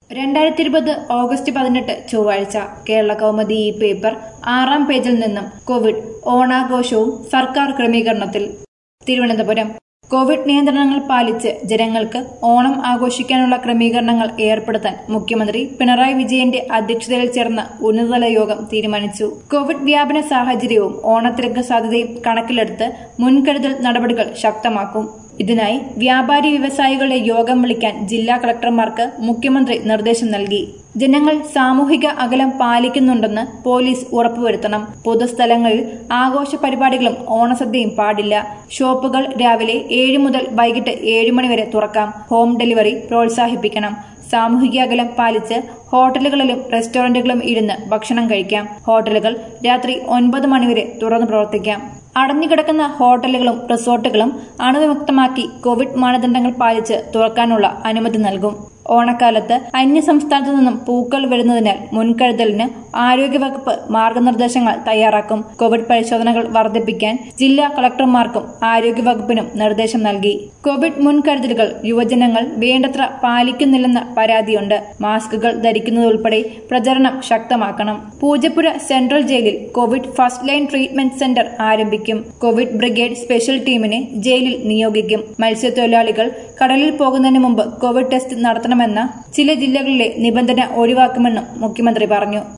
രണ്ടായിരത്തി ഇരുപത് ഓഗസ്റ്റ് പതിനെട്ട് ചൊവ്വാഴ്ച കേരള കൗമുദി ഈ പേപ്പർ ആറാം പേജിൽ നിന്നും കോവിഡ് ഓണാഘോഷവും സർക്കാർ ക്രമീകരണത്തിൽ തിരുവനന്തപുരം കോവിഡ് നിയന്ത്രണങ്ങൾ പാലിച്ച് ജനങ്ങൾക്ക് ഓണം ആഘോഷിക്കാനുള്ള ക്രമീകരണങ്ങൾ ഏർപ്പെടുത്താൻ മുഖ്യമന്ത്രി പിണറായി വിജയന്റെ അധ്യക്ഷതയിൽ ചേർന്ന ഉന്നതതല യോഗം തീരുമാനിച്ചു കോവിഡ് വ്യാപന സാഹചര്യവും ഓണത്തിരക്ക് സാധ്യതയും കണക്കിലെടുത്ത് മുൻകരുതൽ നടപടികൾ ശക്തമാക്കും ഇതിനായി വ്യാപാരി വ്യവസായികളുടെ യോഗം വിളിക്കാൻ ജില്ലാ കളക്ടർമാർക്ക് മുഖ്യമന്ത്രി നിർദ്ദേശം നൽകി ജനങ്ങൾ സാമൂഹിക അകലം പാലിക്കുന്നുണ്ടെന്ന് പോലീസ് ഉറപ്പുവരുത്തണം പൊതുസ്ഥലങ്ങളിൽ ആഘോഷ പരിപാടികളും ഓണസദ്യയും പാടില്ല ഷോപ്പുകൾ രാവിലെ ഏഴ് മുതൽ വൈകിട്ട് ഏഴ് മണി വരെ തുറക്കാം ഹോം ഡെലിവറി പ്രോത്സാഹിപ്പിക്കണം സാമൂഹിക അകലം പാലിച്ച് ഹോട്ടലുകളിലും റെസ്റ്റോറന്റുകളിലും ഇരുന്ന് ഭക്ഷണം കഴിക്കാം ഹോട്ടലുകൾ രാത്രി ഒൻപത് മണിവരെ തുറന്നു പ്രവർത്തിക്കാം അടഞ്ഞുകിടക്കുന്ന ഹോട്ടലുകളും റിസോർട്ടുകളും അണുവിമുക്തമാക്കി കോവിഡ് മാനദണ്ഡങ്ങൾ പാലിച്ച് തുറക്കാനുള്ള അനുമതി നൽകും ഓണക്കാലത്ത് അന്യസംസ്ഥാനത്തു നിന്നും പൂക്കൾ വരുന്നതിനാൽ മുൻകരുതലിന് ആരോഗ്യവകുപ്പ് മാർഗനിർദ്ദേശങ്ങൾ തയ്യാറാക്കും കോവിഡ് പരിശോധനകൾ വർദ്ധിപ്പിക്കാൻ ജില്ലാ കളക്ടർമാർക്കും ആരോഗ്യവകുപ്പിനും നിർദ്ദേശം നൽകി കോവിഡ് മുൻകരുതലുകൾ യുവജനങ്ങൾ വേണ്ടത്ര പാലിക്കുന്നില്ലെന്ന പരാതിയുണ്ട് മാസ്കുകൾ ധരിക്കുന്നതുൾപ്പെടെ പ്രചരണം ശക്തമാക്കണം പൂജപ്പുര സെൻട്രൽ ജയിലിൽ COVID first line treatment centre ആരംഭിക്കും കോവിഡ് ബ്രിഗേഡ് സ്പെഷ്യൽ ടീമിനെ ജയിലിൽ നിയോഗിക്കും മത്സ്യത്തൊഴിലാളികൾ കടലിൽ പോകുന്നതിന് മുമ്പ് കോവിഡ് ടെസ്റ്റ് നടത്തണമെന്ന ചില ജില്ലകളിലെ നിബന്ധന ഒഴിവാക്കുമെന്നും മുഖ്യമന്ത്രി പറഞ്ഞു